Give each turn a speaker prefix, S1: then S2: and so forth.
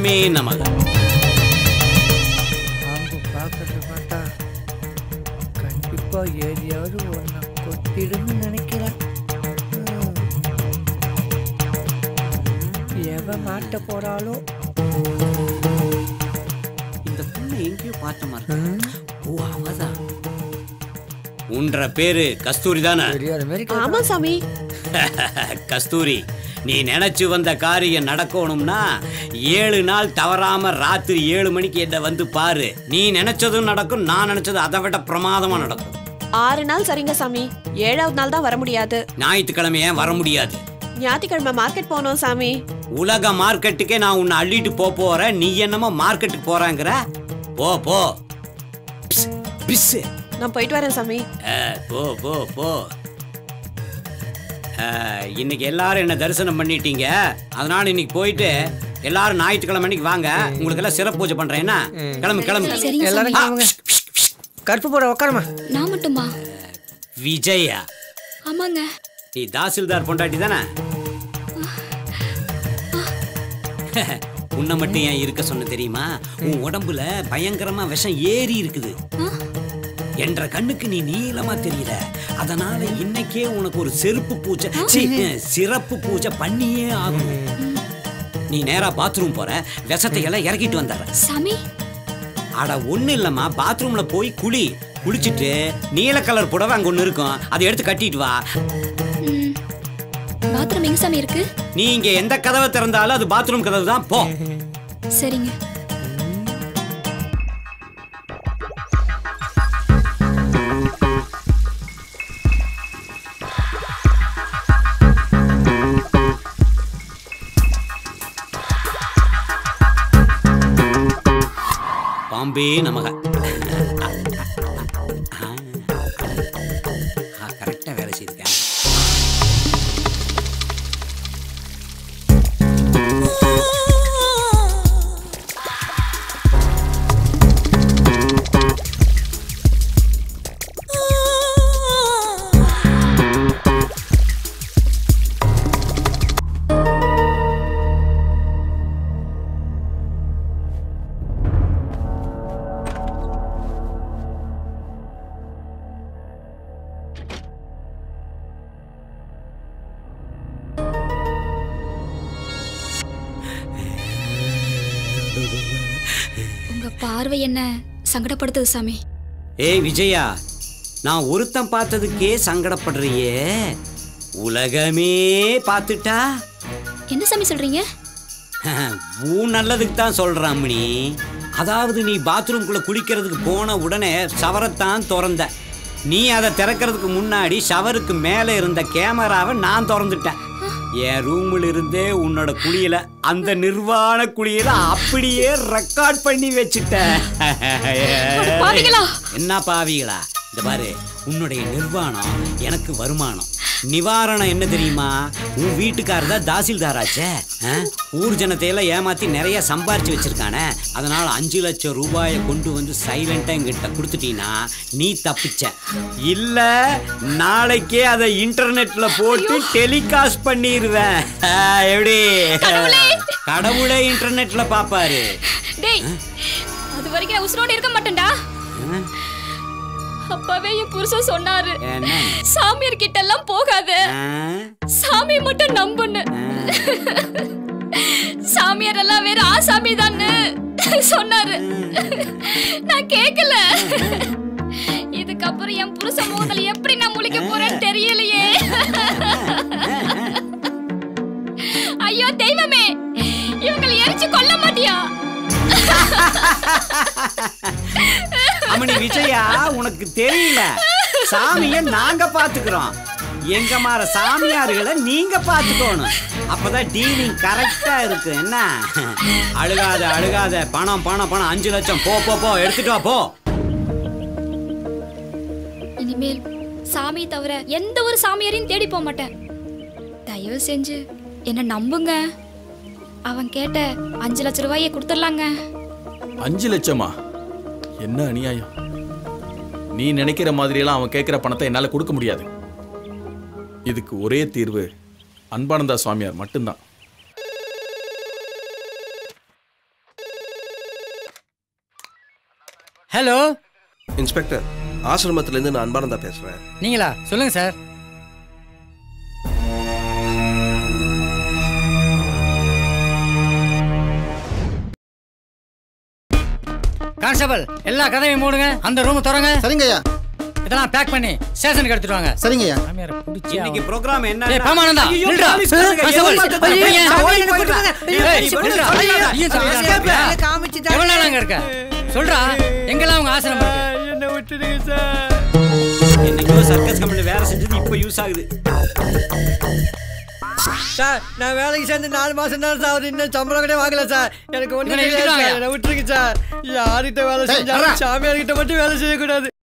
S1: உலகமே நமக
S2: பாம்பு பார்க்கறத பார்த்தா கண்டிப்பா ஏரியாவது ஒன்றை கொத்திடும்னு நினைக்கிறேன் ம். எவ மாட்ட போறாளோ
S1: இந்த பொண்ணு எங்கேயோ பார்த்த மாதிரி இருக்கு. ஓ அவதான் உன்ற பேரு கஸ்தூரி தானே
S2: தெரியாத மாதிரி
S3: ஆமா சாமி
S1: கஸ்தூரி நீ நினைச்சு வந்த காரியம் நடக்கணும்னா ஏழு நாள் தவறாம ராத்திரி ஏழு மணிக்கு என்ன வந்து பாரு நீ நினைச்சதும் நடக்கும் நான் நினைச்சது அதை விட பிரமாதமா நடக்கும்
S3: ஆறு நாள் சரிங்க சாமி ஏழாவது நாள் தான் வர முடியாது
S1: ஞாயிற்றுக்கிழமை ஏன் வர முடியாது
S3: ஞாயிற்றுக்கிழமை மார்க்கெட் போனோம் சாமி
S1: உலக மார்க்கெட்டுக்கே நான் உன்னை அள்ளிட்டு போ போறேன் நீ என்னமோ மார்க்கெட்டுக்கு போறாங்கிற போ போ பிஸ், பிஸ்.
S3: நான் போயிட்டு வரேன் சாமி
S1: ஆ, போ போ போ ஆ, இன்னைக்கு எல்லாரும் என்ன தரிசனம் பண்ணிட்டீங்க அதனால இன்னைக்கு போயிட்டு எல்லாரும் ஞாயிற்றுக்கிழமை அன்னைக்கு வாங்க உங்களுக்கு எல்லாம் சிறப்பு பூஜை பண்றேன் என்ன கிளம்பு கிளம்பு
S4: சரிங்க
S2: எல்லாரும்
S4: சாமி
S2: கிளம்புங்க. கருப்பு போட உட்காரமா
S4: நான் மட்டுமா
S1: விஜயா
S4: ஆமாங்க
S1: நீ தாசில்தார் பொண்டாட்டி தானே உன்னை மட்டும் ஏன் இருக்க சொன்ன தெரியுமா உன் உடம்புல பயங்கரமா விஷம் ஏறி இருக்குது என்ற கண்ணுக்கு நீ நீளமா தெரியல அதனால இன்னைக்கே உனக்கு ஒரு செருப்பு பூஜை சீ, சிறப்பு பூஜை பண்ணியே ஆகணும் நீ நேரா பாத்ரூம் போற விஷத்தை எல்லாம் இறக்கிட்டு வந்துடுற
S4: சாமி
S1: அட ஒண்ணு இல்லம்மா பாத்ரூம்ல போய் குளி குளிச்சிட்டு நீல கலர் புடவை அங்க ஒண்ணு இருக்கும் அதை எடுத்து கட்டிட்டு வா
S4: ம், பாத்ரூம் எங்க சாமி இருக்கு
S1: நீ இங்க எந்த கதவை திறந்தாலும் அது பாத்ரூம் கதவு தான் போ
S4: சரிங்க
S1: பாம்பே நமக கரெக்டா வேலை செய்திருக்கேன்
S4: உங்க பார்வை என்ன சங்கடப்படுத்துது சாமி
S1: ஏய் விஜயா நான் ஒருத்தன் பார்த்ததுக்கே சங்கடப்படுறியே உலகமே பார்த்துட்டா
S4: என்ன சாமி சொல்றீங்க
S1: உன் நல்லதுக்கு தான் சொல்றான் மணி அதாவது நீ பாத்ரூம்குள்ள குளிக்கிறதுக்கு போன உடனே ஷவரைத்தான் திறந்த நீ அதை திறக்கிறதுக்கு முன்னாடி ஷவருக்கு மேலே இருந்த கேமராவை நான் திறந்துட்டேன் என் ரூமில் இருந்தே உன்னோட குளியல அந்த நிர்வாண குளியல அப்படியே ரெக்கார்ட் பண்ணி வச்சுட்டேன்
S4: பாவிகளா!
S1: என்ன பாவிகளா இந்த பாரு உன்னுடைய நிர்வாணம் எனக்கு வருமானம் நிவாரணம் என்ன தெரியுமா உன் வீட்டுக்காரர் தான் தாசில்தாராச்சே ஆ? ஊர் ஜனத்தை எல்லாம் ஏமாத்தி நிறைய சம்பாரிச்சு வச்சிருக்கானே அதனால அஞ்சு லட்சம் ரூபாயை கொண்டு வந்து சைலண்டா எங்கிட்ட கொடுத்துட்டீங்கன்னா நீ தப்பிச்ச இல்ல நாளைக்கே அதை இன்டர்நெட்ல போட்டு டெலிகாஸ்ட் பண்ணிடுவேன் ஆ, எப்படி கடவுளே இன்டர்நெட்ல பாப்பாரு
S4: டேய் அது வரைக்கும் நான் உசுரோட இருக்க மாட்டேன்டா அப்பவே என் புருஷன் சொன்னாரு
S1: என்ன
S4: சாமியார் கிட்ட எல்லாம் போகாத
S1: ஆ?
S4: சாமி மட்டும் நம்புன்னு சாமியார் எல்லாம் வேற ஆசாமி தான்னு சொன்னாரு நான் கேக்கல இதுக்கப்புறம் என் புருஷன் முகத்துல எப்படி நான் முழிக்க போறேன்னு தெரியலையே ஐயோ தெய்வமே இவங்களை எரிச்சு கொல்ல மாட்டியா
S1: அம்மணி விஜயா உனக்கு தெரியல சாமிய நாங்க பாத்துக்கிறோம் எங்க மாற சாமியார்களை நீங்க பாத்துக்கணும் அப்பதான் டீலிங் கரெக்டா இருக்கு என்ன அழுகாத அழுகாத பணம் பணம் பணம் அஞ்சு லட்சம் போ போ போ எடுத்துட்டு வா போ
S4: இனிமேல் சாமி தவிர எந்த ஒரு சாமியாரையும் தேடி போக மாட்டேன் தயவு செஞ்சு என்ன நம்புங்க அவன் கேட்ட அஞ்சு லட்ச ரூபாயை கொடுத்துடலாங்க
S5: அஞ்சு லட்சமா என்ன அநியாயம் நீ நினைக்கிற மாதிரியெல்லாம் அவன் கேட்குற பணத்தை என்னால் கொடுக்க முடியாது இதுக்கு ஒரே தீர்வு அன்பானந்தா சுவாமியார் மட்டும்தான்
S6: ஹலோ
S7: இன்ஸ்பெக்டர் ஆசிரமத்திலேருந்து நான் அன்பானந்தா பேசுகிறேன்
S6: நீங்களா சொல்லுங்க சார் கான்ஸ்டபிள் எல்லா கதவையும் மூடுங்க அந்த ரூம் திறங்க
S8: சரிங்கய்யா
S6: இதெல்லாம் பேக் பண்ணி ஸ்டேஷனுக்கு எடுத்துட்டு வாங்க
S8: சரிங்கய்யா
S6: மாமியாரை பிடிச்சி
S1: இன்னைக்கு ப்ரோக்ராம் என்ன
S6: ஏய், பாமானந்தா, நில்றா. கான்ஸ்டபிள்,
S2: ஐயோ,
S6: ஏய்,
S2: சாமி,
S6: ஏய்,
S2: நில்றா.
S6: ஏய், நில்றா. நீயும் சாப்பிடலாம் இருக்கியா?
S2: காமிச்சுட்டா
S6: எவ்வளவு நாள் அங்க இருக்க சொல்றா எங்கெல்லாம் உங்க ஆசிரமம் இருக்கு
S2: என்ன விட்டுடுங்க சார்
S1: என்னைக்கோ சர்க்கஸ் கம்பெனில வேலை செஞ்சது இப்போ யூஸ் ஆகுது
S2: சார் நான் வேலைக்கு சேர்ந்து நாலு மாசம் தான் சார் இன்னும் சம்பளம் கூட வாங்கல சார் எனக்கு ஒண்ணு
S6: இவனை
S2: தெரியாது
S6: இழுத்துட்டு
S2: சார்
S6: வாங்க.
S2: என்ன விட்டுருங்க சார் யார்கிட்ட வேலை
S8: டேய்,
S2: செஞ்சாலும்
S8: வர்றா.
S2: சாமியார்கிட்ட மட்டும் வேலை செய்யக்கூடாது